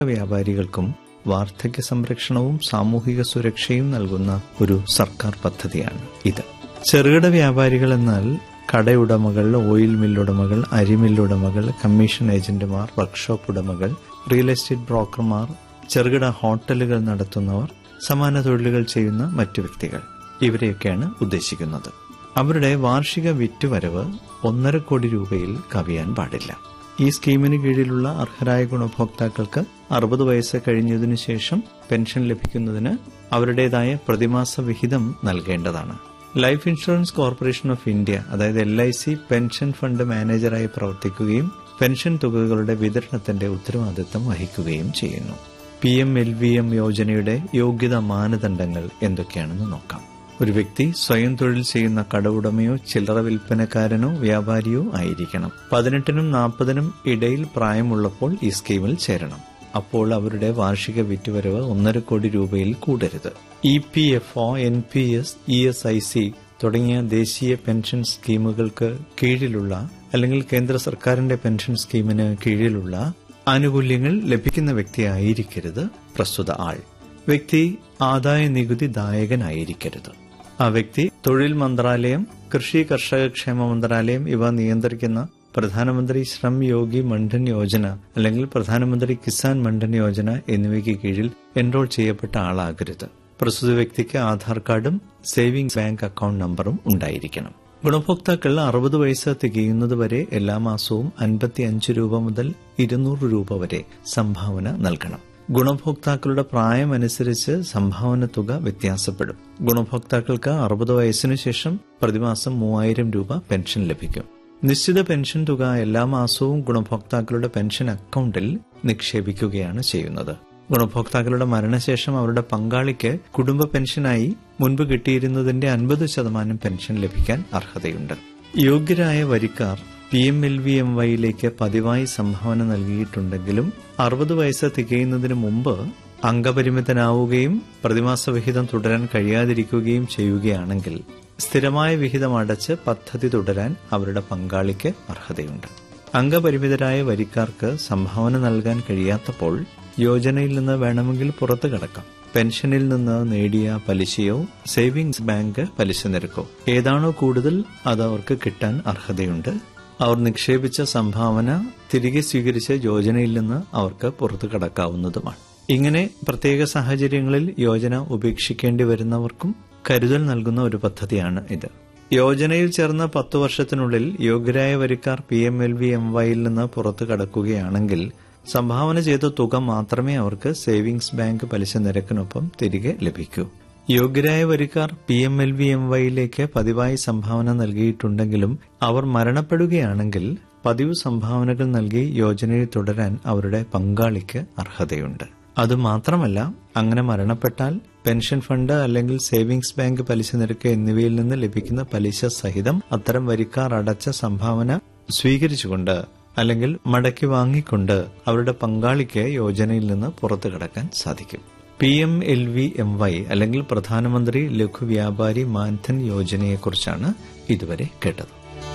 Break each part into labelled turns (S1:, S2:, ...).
S1: വ്യാപാരികൾക്കും വാർദ്ധക്യ സംരക്ഷണവും സാമൂഹിക സുരക്ഷയും നൽകുന്ന ഒരു സർക്കാർ പദ്ധതിയാണ് ഇത് ചെറുകിട വ്യാപാരികൾ എന്നാൽ കടയുടമകൾ ഓയിൽ മില്ലുടമകൾ അരിമില്ലുടമകൾ കമ്മീഷൻ ഏജന്റുമാർ വർക്ക്ഷോപ്പ് ഉടമകൾ റിയൽ എസ്റ്റേറ്റ് ബ്രോക്കർമാർ ചെറുകിട ഹോട്ടലുകൾ നടത്തുന്നവർ സമാന തൊഴിലുകൾ ചെയ്യുന്ന മറ്റു വ്യക്തികൾ ഇവരെയൊക്കെയാണ് ഉദ്ദേശിക്കുന്നത് അവരുടെ വാർഷിക വിറ്റുവരവ് ഒന്നര കോടി രൂപയിൽ കവിയാൻ പാടില്ല ഈ സ്കീമിന് കീഴിലുള്ള അർഹരായ ഗുണഭോക്താക്കൾക്ക് അറുപത് വയസ്സ് കഴിഞ്ഞതിനു ശേഷം പെൻഷൻ ലഭിക്കുന്നതിന് അവരുടേതായ പ്രതിമാസ വിഹിതം നൽകേണ്ടതാണ് life insurance corporation of India അതായത് L I C pension fund മാനേജറായി പ്രവർത്തിക്കുകയും പെൻഷൻ തുകകളുടെ വിതരണത്തിന്റെ ഉത്തരവാദിത്തം വഹിക്കുകയും ചെയ്യുന്നു P M L V M യോജനയുടെ യോഗ്യതാ മാനദണ്ഡങ്ങൾ എന്തൊക്കെയാണെന്ന് നോക്കാം ഒരു വ്യക്തി സ്വയം തൊഴിൽ ചെയ്യുന്ന കടവുടമയോ ചില്ലറ വിൽപ്പനക്കാരനോ വ്യാപാരിയോ ആയിരിക്കണം പതിനെട്ടിനും നാൽപ്പതിനും ഇടയിൽ പ്രായമുള്ളപ്പോൾ ഈ സ്കീമിൽ ചേരണം അപ്പോൾ അവരുടെ വാർഷിക വിറ്റുവരവ് ഒന്നര കോടി രൂപയിൽ കൂടരുത് E P F O N P S E S I C തുടങ്ങിയ ദേശീയ പെൻഷൻ സ്കീമുകൾക്ക് കീഴിലുള്ള അല്ലെങ്കിൽ കേന്ദ്ര സർക്കാരിന്റെ പെൻഷൻ സ്കീമിന് കീഴിലുള്ള ആനുകൂല്യങ്ങൾ ലഭിക്കുന്ന വ്യക്തിയായിരിക്കരുത് പ്രസ്തുത ആൾ വ്യക്തി ആദായ നികുതി ദായകനായിരിക്കരുത് ആ വ്യക്തി തൊഴിൽ മന്ത്രാലയം കൃഷി കർഷക ക്ഷേമ മന്ത്രാലയം ഇവ നിയന്ത്രിക്കുന്ന പ്രധാനമന്ത്രി ശ്രം യോഗി മണ്ഡൻ യോജന അല്ലെങ്കിൽ പ്രധാനമന്ത്രി കിസാൻ മണ്ഡൻ യോജന എന്നിവയ്ക്ക് കീഴിൽ എൻറോൾ ചെയ്യപ്പെട്ട ആളാകരുത് പ്രസ്തുത വ്യക്തിക്ക് ആധാർ കാർഡും സേവിംഗ്സ് ബാങ്ക് അക്കൗണ്ട് നമ്പറും ഉണ്ടായിരിക്കണം ഗുണഭോക്താക്കൾ അറുപത് വയസ്സ് തികയുന്നതുവരെ എല്ലാ മാസവും അൻപത്തി അഞ്ച് രൂപ മുതൽ ഇരുന്നൂറ് രൂപ വരെ സംഭാവന നൽകണം ഗുണഭോക്താക്കളുടെ പ്രായമനുസരിച്ച് സംഭാവന തുക വ്യത്യാസപ്പെടും ഗുണഭോക്താക്കൾക്ക് അറുപത് വയസ്സിനു ശേഷം പ്രതിമാസം മൂവായിരം രൂപ പെൻഷൻ ലഭിക്കും നിശ്ചിത പെൻഷൻ തുക എല്ലാ മാസവും ഗുണഭോക്താക്കളുടെ പെൻഷൻ അക്കൗണ്ടിൽ നിക്ഷേപിക്കുകയാണ് ചെയ്യുന്നത് ഗുണഭോക്താക്കളുടെ മരണശേഷം അവരുടെ പങ്കാളിക്ക് കുടുംബ പെൻഷനായി മുൻപ് കിട്ടിയിരുന്നതിന്റെ അൻപത് ശതമാനം പെൻഷൻ ലഭിക്കാൻ അർഹതയുണ്ട് യോഗ്യരായ വരിക്കാർ P M L V M വൈയിലേക്ക് പതിവായി സംഭാവന നൽകിയിട്ടുണ്ടെങ്കിലും അറുപത് വയസ്സ് തികയുന്നതിന് മുമ്പ് അംഗപരിമിതനാവുകയും പ്രതിമാസ വിഹിതം തുടരാൻ കഴിയാതിരിക്കുകയും ചെയ്യുകയാണെങ്കിൽ സ്ഥിരമായ വിഹിതം അടച്ച് പദ്ധതി തുടരാൻ അവരുടെ പങ്കാളിക്ക് അർഹതയുണ്ട് അംഗപരിമിതരായ വരിക്കാർക്ക് സംഭാവന നൽകാൻ കഴിയാത്തപ്പോൾ യോജനയിൽ നിന്ന് വേണമെങ്കിൽ പുറത്തു കടക്കാം പെൻഷനിൽ നിന്ന് നേടിയ പലിശയോ സേവിംഗ്സ് ബാങ്ക് പലിശ നിരക്കോ ഏതാണോ കൂടുതൽ അത് അവർക്ക് കിട്ടാൻ അർഹതയുണ്ട് അവർ നിക്ഷേപിച്ച സംഭാവന തിരികെ സ്വീകരിച്ച യോജനയിൽ നിന്ന് അവർക്ക് പുറത്തു കടക്കാവുന്നതുമാണ് ഇങ്ങനെ പ്രത്യേക സാഹചര്യങ്ങളിൽ യോജന ഉപേക്ഷിക്കേണ്ടി വരുന്നവർക്കും കരുതൽ നൽകുന്ന ഒരു പദ്ധതിയാണ് ഇത് യോജനയിൽ ചേർന്ന പത്തു വർഷത്തിനുള്ളിൽ യോഗ്യരായ വരിക്കാർ P M L V M വൈയിൽ നിന്ന് പുറത്തു കടക്കുകയാണെങ്കിൽ സംഭാവന ചെയ്ത തുക മാത്രമേ അവർക്ക് സേവിംഗ്സ് ബാങ്ക് പലിശ നിരക്കിനൊപ്പം തിരികെ ലഭിക്കൂ യോഗ്യരായ വരിക്കാർ P M L V M വൈയിലേക്ക് പതിവായി സംഭാവന നൽകിയിട്ടുണ്ടെങ്കിലും അവർ മരണപ്പെടുകയാണെങ്കിൽ പതിവ് സംഭാവനകൾ നൽകി യോജനയിൽ തുടരാൻ അവരുടെ പങ്കാളിക്ക് അർഹതയുണ്ട് അതുമാത്രമല്ല അങ്ങനെ മരണപ്പെട്ടാൽ പെൻഷൻ ഫണ്ട് അല്ലെങ്കിൽ സേവിംഗ്സ് ബാങ്ക് പലിശ നിരക്ക് എന്നിവയിൽ നിന്ന് ലഭിക്കുന്ന പലിശ സഹിതം അത്തരം വരിക്കാർ അടച്ച സംഭാവന സ്വീകരിച്ചുകൊണ്ട് അല്ലെങ്കിൽ മടക്കി വാങ്ങിക്കൊണ്ട് അവരുടെ പങ്കാളിക്ക് യോജനയിൽ നിന്ന് പുറത്തു കടക്കാൻ സാധിക്കും P M L V M Y അല്ലെങ്കിൽ പ്രധാനമന്ത്രി ലഘു വ്യാപാരി മാൻധൻ യോജനയെക്കുറിച്ചാണ് ഇതുവരെ കേട്ടത്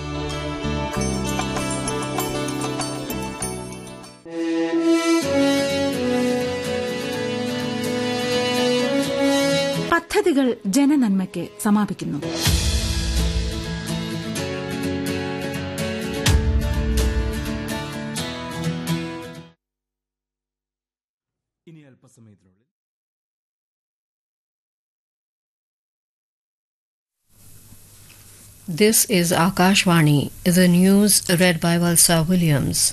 S2: പദ്ധതികൾ ജനനന്മയ്ക്ക് സമാപിക്കുന്നു
S3: ഇനി അല്പസമയത്തിനുള്ളിൽ
S4: This is Akashvani, the news read by Valsa Williams.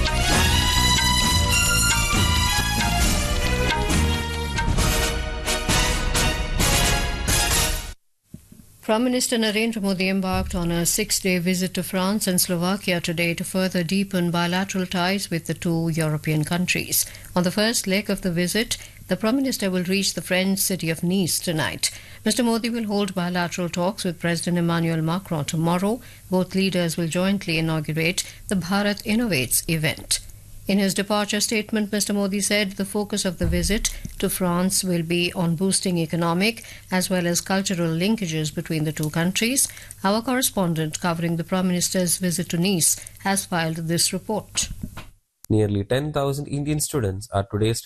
S4: Prime Minister Narendra Modi embarked on a six day visit to France and Slovakia today to further deepen bilateral ties with the two European countries. On the first leg of the visit, the Prime Minister will reach the French city of Nice tonight. Mr. Modi will hold bilateral talks with President Emmanuel Macron tomorrow. Both leaders will jointly inaugurate the Bharat Innovates event. In his departure statement, Mr. Modi said the focus of the visit to France will be on boosting economic as well as cultural linkages between the two countries. Our correspondent covering the Prime Minister's visit to Nice has filed this report.
S5: Nearly 10,000 Indian students are today